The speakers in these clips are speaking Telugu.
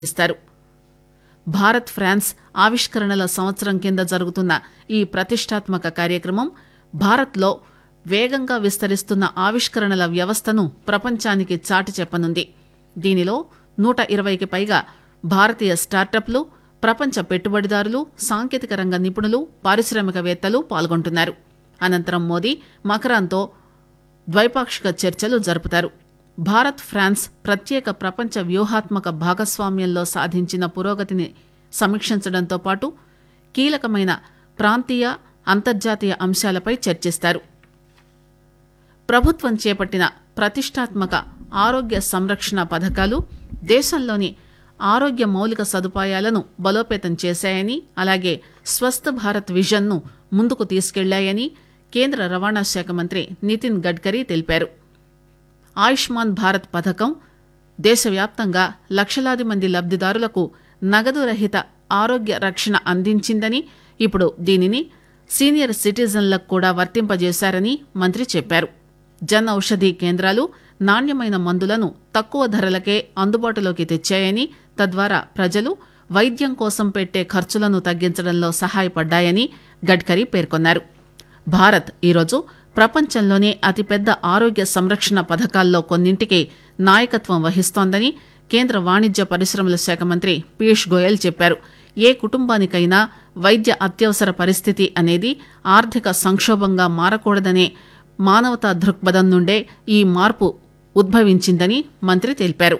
ఇస్తారు భారత్ ఫ్రాన్స్ ఆవిష్కరణల సంవత్సరం కింద జరుగుతున్న ఈ ప్రతిష్టాత్మక కార్యక్రమం భారత్లో వేగంగా విస్తరిస్తున్న ఆవిష్కరణల వ్యవస్థను ప్రపంచానికి చాటి చెప్పనుంది దీనిలో నూట ఇరవైకి పైగా భారతీయ స్టార్టప్లు ప్రపంచ పెట్టుబడిదారులు సాంకేతిక రంగ నిపుణులు పారిశ్రామికవేత్తలు పాల్గొంటున్నారు అనంతరం మోదీ మకరాన్తో ద్వైపాక్షిక చర్చలు జరుపుతారు భారత్ ఫ్రాన్స్ ప్రత్యేక ప్రపంచ వ్యూహాత్మక భాగస్వామ్యంలో సాధించిన పురోగతిని సమీక్షించడంతో పాటు కీలకమైన ప్రాంతీయ అంతర్జాతీయ అంశాలపై చర్చిస్తారు ప్రభుత్వం చేపట్టిన ప్రతిష్టాత్మక ఆరోగ్య సంరక్షణ పథకాలు దేశంలోని ఆరోగ్య మౌలిక సదుపాయాలను బలోపేతం చేశాయని అలాగే స్వస్థ భారత్ విజన్ను ముందుకు తీసుకెళ్లాయని కేంద్ర రవాణా శాఖ మంత్రి నితిన్ గడ్కరీ తెలిపారు ఆయుష్మాన్ భారత్ పథకం దేశవ్యాప్తంగా లక్షలాది మంది లబ్దిదారులకు నగదు రహిత ఆరోగ్య రక్షణ అందించిందని ఇప్పుడు దీనిని సీనియర్ సిటిజన్లకు కూడా వర్తింపజేశారని మంత్రి చెప్పారు జన్ ఔషధీ కేంద్రాలు నాణ్యమైన మందులను తక్కువ ధరలకే అందుబాటులోకి తెచ్చాయని తద్వారా ప్రజలు వైద్యం కోసం పెట్టే ఖర్చులను తగ్గించడంలో సహాయపడ్డాయని గడ్కరీ పేర్కొన్నారు భారత్ ఈరోజు ప్రపంచంలోనే అతిపెద్ద ఆరోగ్య సంరక్షణ పథకాల్లో కొన్నింటికి నాయకత్వం వహిస్తోందని కేంద్ర వాణిజ్య పరిశ్రమల శాఖ మంత్రి పీయూష్ గోయల్ చెప్పారు ఏ కుటుంబానికైనా వైద్య అత్యవసర పరిస్థితి అనేది ఆర్థిక సంక్షోభంగా మారకూడదనే మానవతా దృక్పథం నుండే ఈ మార్పు ఉద్భవించిందని మంత్రి తెలిపారు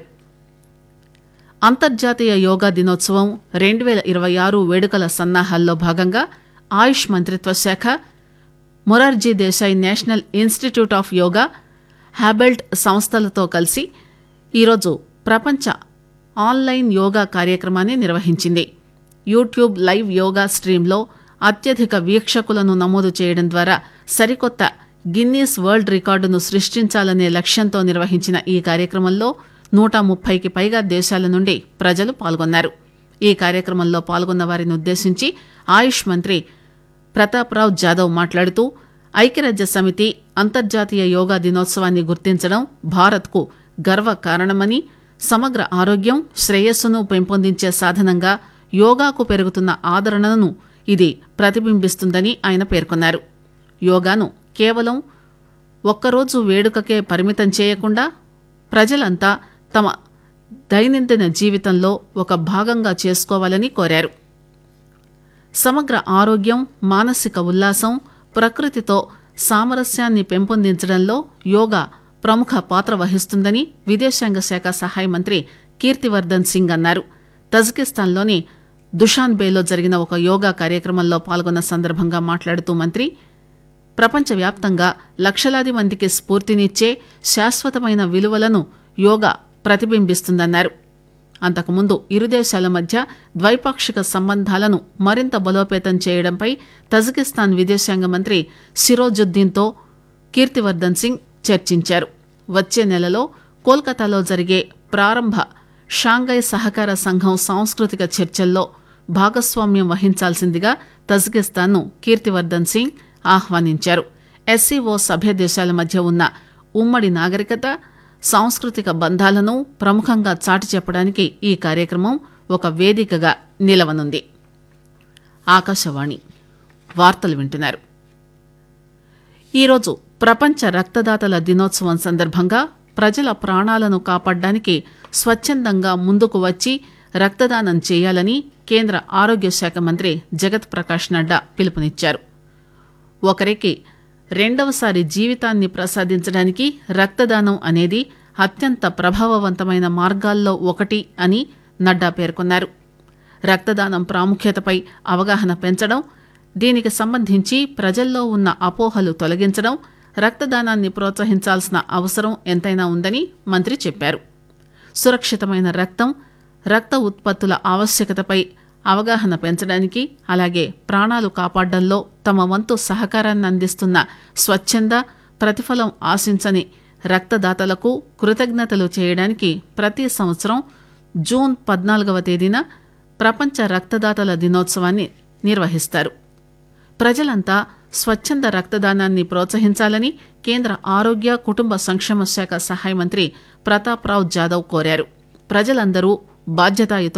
అంతర్జాతీయ యోగా దినోత్సవం రెండు వేల ఇరవై ఆరు వేడుకల సన్నాహాల్లో భాగంగా ఆయుష్ మంత్రిత్వ శాఖ Morarji Desai national institute of yoga హ్యాబెల్ట్ సంస్థలతో కలిసి ఈరోజు ప్రపంచ ఆన్లైన్ యోగా కార్యక్రమాన్ని నిర్వహించింది యూట్యూబ్ లైవ్ యోగా స్ట్రీమ్లో అత్యధిక వీక్షకులను నమోదు చేయడం ద్వారా సరికొత్త గిన్నీస్ వరల్డ్ రికార్డును సృష్టించాలనే లక్ష్యంతో నిర్వహించిన ఈ కార్యక్రమంలో నూట ముప్పైకి పైగా దేశాల నుండి ప్రజలు పాల్గొన్నారు ఈ కార్యక్రమంలో పాల్గొన్న వారిని ఉద్దేశించి ఆయుష్ మంత్రి ప్రతాప్రావ్ జాదవ్ మాట్లాడుతూ ఐక్యరాజ్య సమితి అంతర్జాతీయ యోగా దినోత్సవాన్ని గుర్తించడం భారత్కు గర్వ కారణమని సమగ్ర ఆరోగ్యం శ్రేయస్సును పెంపొందించే సాధనంగా యోగాకు పెరుగుతున్న ఆదరణను ఇది ప్రతిబింబిస్తుందని ఆయన పేర్కొన్నారు యోగాను కేవలం ఒక్కరోజు వేడుకకే పరిమితం చేయకుండా ప్రజలంతా తమ దైనందిన జీవితంలో ఒక భాగంగా చేసుకోవాలని కోరారు సమగ్ర ఆరోగ్యం మానసిక ఉల్లాసం ప్రకృతితో సామరస్యాన్ని పెంపొందించడంలో యోగా ప్రముఖ పాత్ర వహిస్తుందని విదేశాంగ శాఖ సహాయ మంత్రి కీర్తివర్ధన్ సింగ్ అన్నారు తజకిస్తాన్లోని దుషాన్బేలో జరిగిన ఒక యోగా కార్యక్రమంలో పాల్గొన్న సందర్భంగా మాట్లాడుతూ మంత్రి ప్రపంచవ్యాప్తంగా లక్షలాది మందికి స్ఫూర్తినిచ్చే శాశ్వతమైన విలువలను యోగా ప్రతిబింబిస్తుందన్నారు అంతకుముందు ఇరు దేశాల మధ్య ద్వైపాక్షిక సంబంధాలను మరింత బలోపేతం చేయడంపై తజకిస్తాన్ విదేశాంగ మంత్రి సిరోజుద్దీన్తో కీర్తివర్ధన్ సింగ్ చర్చించారు వచ్చే నెలలో కోల్కతాలో జరిగే ప్రారంభ షాంఘై సహకార సంఘం సాంస్కృతిక చర్చల్లో భాగస్వామ్యం వహించాల్సిందిగా తజకిస్తాన్ను కీర్తివర్ధన్ సింగ్ ఆహ్వానించారు ఎస్సీఓ సభ్య దేశాల మధ్య ఉన్న ఉమ్మడి నాగరికత సాంస్కృతిక బంధాలను ప్రముఖంగా చాటి చెప్పడానికి ఈ కార్యక్రమం ఒక వేదికగా నిలవనుంది ఆకాశవాణి వార్తలు వింటున్నారు ఈరోజు ప్రపంచ రక్తదాతల దినోత్సవం సందర్భంగా ప్రజల ప్రాణాలను కాపాడడానికి స్వచ్ఛందంగా ముందుకు వచ్చి రక్తదానం చేయాలని కేంద్ర ఆరోగ్య శాఖ మంత్రి జగత్ ప్రకాష్ నడ్డా పిలుపునిచ్చారు ఒకరికి రెండవసారి జీవితాన్ని ప్రసాదించడానికి రక్తదానం అనేది అత్యంత ప్రభావవంతమైన మార్గాల్లో ఒకటి అని నడ్డా పేర్కొన్నారు రక్తదానం ప్రాముఖ్యతపై అవగాహన పెంచడం దీనికి సంబంధించి ప్రజల్లో ఉన్న అపోహలు తొలగించడం రక్తదానాన్ని ప్రోత్సహించాల్సిన అవసరం ఎంతైనా ఉందని మంత్రి చెప్పారు సురక్షితమైన రక్తం రక్త ఉత్పత్తుల ఆవశ్యకతపై అవగాహన పెంచడానికి అలాగే ప్రాణాలు కాపాడడంలో తమ వంతు సహకారాన్ని అందిస్తున్న స్వచ్ఛంద ప్రతిఫలం ఆశించని రక్తదాతలకు కృతజ్ఞతలు చేయడానికి ప్రతి సంవత్సరం జూన్ పద్నాలుగవ తేదీన ప్రపంచ రక్తదాతల దినోత్సవాన్ని నిర్వహిస్తారు ప్రజలంతా స్వచ్ఛంద రక్తదానాన్ని ప్రోత్సహించాలని కేంద్ర ఆరోగ్య కుటుంబ సంక్షేమ శాఖ సహాయ మంత్రి ప్రతాప్రావ్ జాదవ్ కోరారు ప్రజలందరూ బాధ్యతాయుత